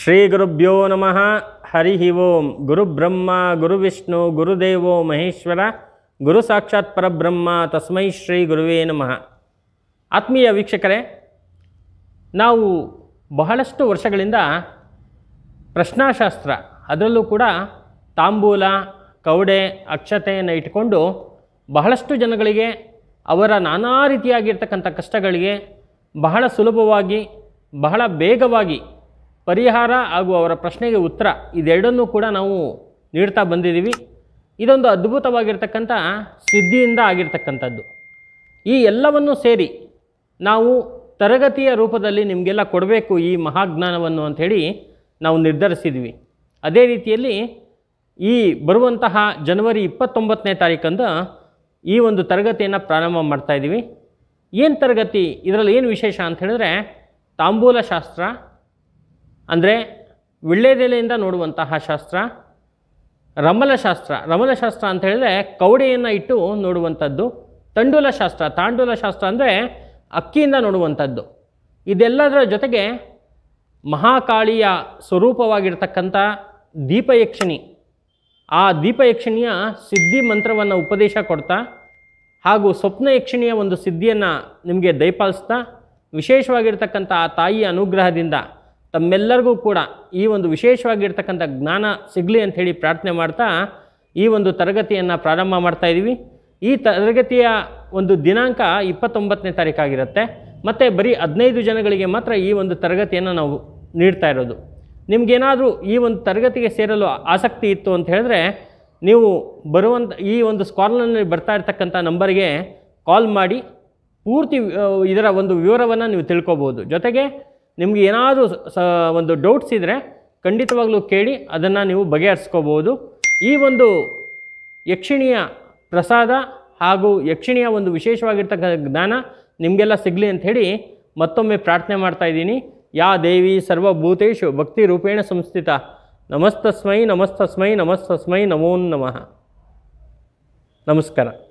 ಶ್ರೀ ಗುರುಭ್ಯೋ ನಮಃ ಹರಿ ಓಂ ಗುರುಬ್ರಹ್ಮ ಗುರುವಿಷ್ಣು ಗುರುದೇವೋ ಮಹೇಶ್ವರ ಗುರು ಸಾಕ್ಷಾತ್ ಪರಬ್ರಹ್ಮ ತಸ್ಮೈ ಶ್ರೀ ಗುರುವೇ ನಮಃ ಆತ್ಮೀಯ ವೀಕ್ಷಕರೇ ನಾವು ಬಹಳಷ್ಟು ವರ್ಷಗಳಿಂದ ಪ್ರಶ್ನಾಶಾಸ್ತ್ರ ಅದರಲ್ಲೂ ಕೂಡ ತಾಂಬೂಲ ಕವಡೆ ಅಕ್ಷತೆಯನ್ನು ಇಟ್ಕೊಂಡು ಬಹಳಷ್ಟು ಜನಗಳಿಗೆ ಅವರ ನಾನಾ ರೀತಿಯಾಗಿರ್ತಕ್ಕಂಥ ಕಷ್ಟಗಳಿಗೆ ಬಹಳ ಸುಲಭವಾಗಿ ಬಹಳ ಬೇಗವಾಗಿ ಪರಿಹಾರ ಹಾಗೂ ಅವರ ಪ್ರಶ್ನೆಗೆ ಉತ್ತರ ಇದೆರಡನ್ನೂ ಕೂಡ ನಾವು ನೀಡ್ತಾ ಬಂದಿದ್ದೀವಿ ಇದೊಂದು ಅದ್ಭುತವಾಗಿರ್ತಕ್ಕಂಥ ಸಿದ್ಧಿಯಿಂದ ಆಗಿರ್ತಕ್ಕಂಥದ್ದು ಈ ಎಲ್ಲವನ್ನೂ ಸೇರಿ ನಾವು ತರಗತಿಯ ರೂಪದಲ್ಲಿ ನಿಮಗೆಲ್ಲ ಕೊಡಬೇಕು ಈ ಮಹಾಜ್ಞಾನವನ್ನು ಅಂಥೇಳಿ ನಾವು ನಿರ್ಧರಿಸಿದ್ವಿ ಅದೇ ರೀತಿಯಲ್ಲಿ ಈ ಬರುವಂತಹ ಜನವರಿ ಇಪ್ಪತ್ತೊಂಬತ್ತನೇ ತಾರೀಕಂದು ಈ ಒಂದು ತರಗತಿಯನ್ನು ಪ್ರಾರಂಭ ಮಾಡ್ತಾ ಇದ್ದೀವಿ ಏನು ತರಗತಿ ಇದರಲ್ಲಿ ಏನು ವಿಶೇಷ ಅಂತ ಹೇಳಿದ್ರೆ ತಾಂಬೂಲ ಶಾಸ್ತ್ರ ಅಂದರೆ ವಿಳ್ಳೆದೆಲೆಯಿಂದ ನೋಡುವಂತಹ ಶಾಸ್ತ್ರ ರಮಲಶಾಸ್ತ್ರ ರಮಲಶಾಸ್ತ್ರ ಅಂತ ಹೇಳಿದ್ರೆ ಕವಡೆಯನ್ನು ಇಟ್ಟು ನೋಡುವಂಥದ್ದು ತಂಡೂಲ ಶಾಸ್ತ್ರ ತಾಂಡೂಲ ಶಾಸ್ತ್ರ ಅಂದರೆ ಅಕ್ಕಿಯಿಂದ ನೋಡುವಂಥದ್ದು ಇದೆಲ್ಲದರ ಜೊತೆಗೆ ಮಹಾಕಾಳಿಯ ಸ್ವರೂಪವಾಗಿರ್ತಕ್ಕಂಥ ದೀಪಯಕ್ಷಿಣಿ ಆ ದೀಪಯಕ್ಷಿಣಿಯ ಸಿದ್ಧಿ ಮಂತ್ರವನ್ನು ಉಪದೇಶ ಕೊಡ್ತಾ ಹಾಗೂ ಸ್ವಪ್ನ ಯಕ್ಷಿಣಿಯ ಒಂದು ಸಿದ್ಧಿಯನ್ನು ನಿಮಗೆ ದಯಪಾಲಿಸ್ತಾ ವಿಶೇಷವಾಗಿರ್ತಕ್ಕಂಥ ಆ ತಾಯಿಯ ಅನುಗ್ರಹದಿಂದ ತಮ್ಮೆಲ್ಲರಿಗೂ ಕೂಡ ಈ ಒಂದು ವಿಶೇಷವಾಗಿರ್ತಕ್ಕಂಥ ಜ್ಞಾನ ಸಿಗಲಿ ಅಂಥೇಳಿ ಪ್ರಾರ್ಥನೆ ಮಾಡ್ತಾ ಈ ಒಂದು ತರಗತಿಯನ್ನು ಪ್ರಾರಂಭ ಮಾಡ್ತಾ ಇದ್ದೀವಿ ಈ ತರಗತಿಯ ಒಂದು ದಿನಾಂಕ ಇಪ್ಪತ್ತೊಂಬತ್ತನೇ ತಾರೀಕಾಗಿರುತ್ತೆ ಮತ್ತು ಬರೀ ಹದಿನೈದು ಜನಗಳಿಗೆ ಮಾತ್ರ ಈ ಒಂದು ತರಗತಿಯನ್ನು ನಾವು ನೀಡ್ತಾ ಇರೋದು ನಿಮಗೇನಾದರೂ ಈ ಒಂದು ತರಗತಿಗೆ ಸೇರಲು ಆಸಕ್ತಿ ಇತ್ತು ಅಂತ ಹೇಳಿದ್ರೆ ನೀವು ಬರುವಂಥ ಈ ಒಂದು ಸ್ಕಾಲರ್ನಲ್ಲಿ ಬರ್ತಾ ಇರ್ತಕ್ಕಂಥ ನಂಬರಿಗೆ ಕಾಲ್ ಮಾಡಿ ಪೂರ್ತಿ ಆ, ಇದರ ಒಂದು ವಿವರವನ್ನು ನೀವು ತಿಳ್ಕೊಬೋದು ಜೊತೆಗೆ ನಿಮ್ಗೆ ಏನಾದರೂ ಸ ಒಂದು ಡೌಟ್ಸ್ ಇದ್ದರೆ ಖಂಡಿತವಾಗ್ಲೂ ಕೇಳಿ ಅದನ್ನು ನೀವು ಬಗೆಹರಿಸ್ಕೋಬೋದು ಈ ಒಂದು ಯಕ್ಷಿಣಿಯ ಪ್ರಸಾದ ಹಾಗೂ ಯಕ್ಷಿಣಿಯ ಒಂದು ವಿಶೇಷವಾಗಿರ್ತಕ್ಕಂಥ ಜ್ಞಾನ ನಿಮಗೆಲ್ಲ ಸಿಗಲಿ ಅಂಥೇಳಿ ಮತ್ತೊಮ್ಮೆ ಪ್ರಾರ್ಥನೆ ಮಾಡ್ತಾ ಇದ್ದೀನಿ ಯಾ ದೇವಿ ಸರ್ವಭೂತೇಶು ಭಕ್ತಿ ರೂಪೇಣ ಸಂಸ್ಥಿತ ನಮಸ್ತಸ್ಮೈ ನಮಸ್ತಸ್ಮೈ ನಮಸ್ತಸ್ಮೈ ನಮೋ ನಮಃ ನಮಸ್ಕಾರ